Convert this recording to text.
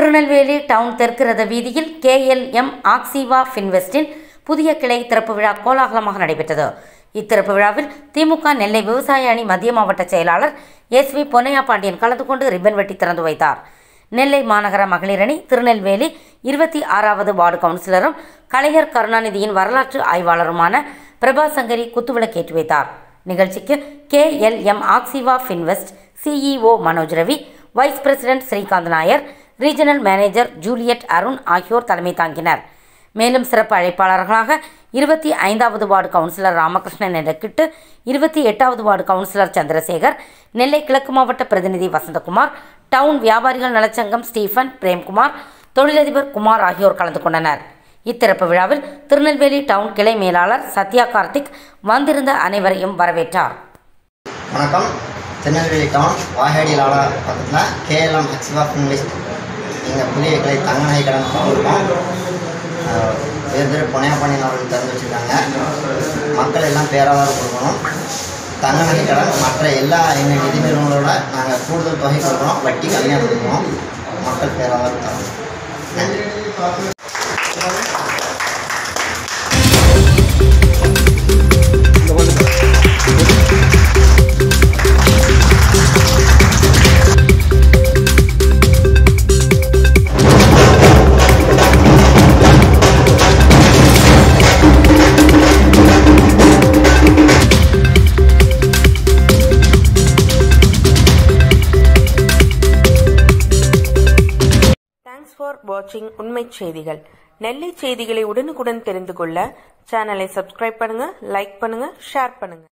Tirunelveli down தெற்கு ரத வீதியில் KLM ஆக்சிவா ஃபின்வெஸ்டின் புதிய கிளை திறப்பு விழா கோலாகலமாக நடைபெற்றது இத்திறப்பு விழாவில் திமுக நெல்லை விவசாய அணி மத்திய மாவட்ட செயலாளர் எஸ் வி பொன்னையா பாண்டியன் கலந்து கொண்டு ரிப்பன் வெட்டி திறந்து வைத்தார் நெல்லை மாநகர மகளிர் அணி திருநெல்வேலி இருபத்தி ஆறாவது வார்டு கவுன்சிலரும் கலைஞர் கருணாநிதியின் வரலாற்று ஆய்வாளருமான பிரபா சங்கரி குத்துவிளக்கேற்றி வைத்தார் நிகழ்ச்சிக்கு KLM Axiva Finvest CEO Manoj Ravi vice president Srikanth Nair regional manager Juliet Arun ஆகியோர் தலைமை தாங்கினர் மேலும் சிறப்பு அழைப்பாளர்களாக இருபத்தி ஐந்தாவது வார்டு கவுன்சிலர் ராமகிருஷ்ணன் என்ற கிட்டு இருபத்தி எட்டாவது வார்டு கவுன்சிலர் சந்திரசேகர் நெல்லை கிழக்கு மாவட்ட பிரதிநிதி வசந்தகுமார் டவுன் வியாபாரிகள் நலச்சங்கம் ஸ்டீஃபன் பிரேம்குமார் தொழிலதிபர் குமார் ஆகியோர் கலந்து கொண்டனர் இத்திறப்பு விழாவில் திருநெல்வேலி டவுன் கிளை மேலாளர் சத்யா கார்த்திக் வந்திருந்த அனைவரையும் வரவேற்றார் வணக்கம் திருநெல்வேலி டவுன் வாகேடிலால பக்கத்தில் கேஎல்எம் எக்ஸிவா இன்வெஸ்ட் எங்கள் புதிய கிளை தங்கநகை கடன் கொடுத்துருக்கோம் வேறு திரு புனையப்பாண்டியன் அவர்கள் திறந்து வச்சுருக்காங்க மக்கள் எல்லாம் பேராதாரம் கொடுக்கணும் தங்கநகை கடன் மற்ற எல்லா எங்கள் நிதி நிறுவனங்களோட நாங்கள் கூடுதல் தொகை கொடுக்குறோம் வட்டி கம்மியாக கொடுக்குறோம் மக்கள் பேராதாரம் தரணும் நன்றி தேங்க்ஸ் ஃபார் வாட்சிங் உண்மை செய்திகள் நெல்லை செய்திகளை உடனுக்குடன் தெரிந்து கொள்ள சேனலை சப்ஸ்கிரைப் பண்ணுங்க லைக் பண்ணுங்க ஷேர் பண்ணுங்க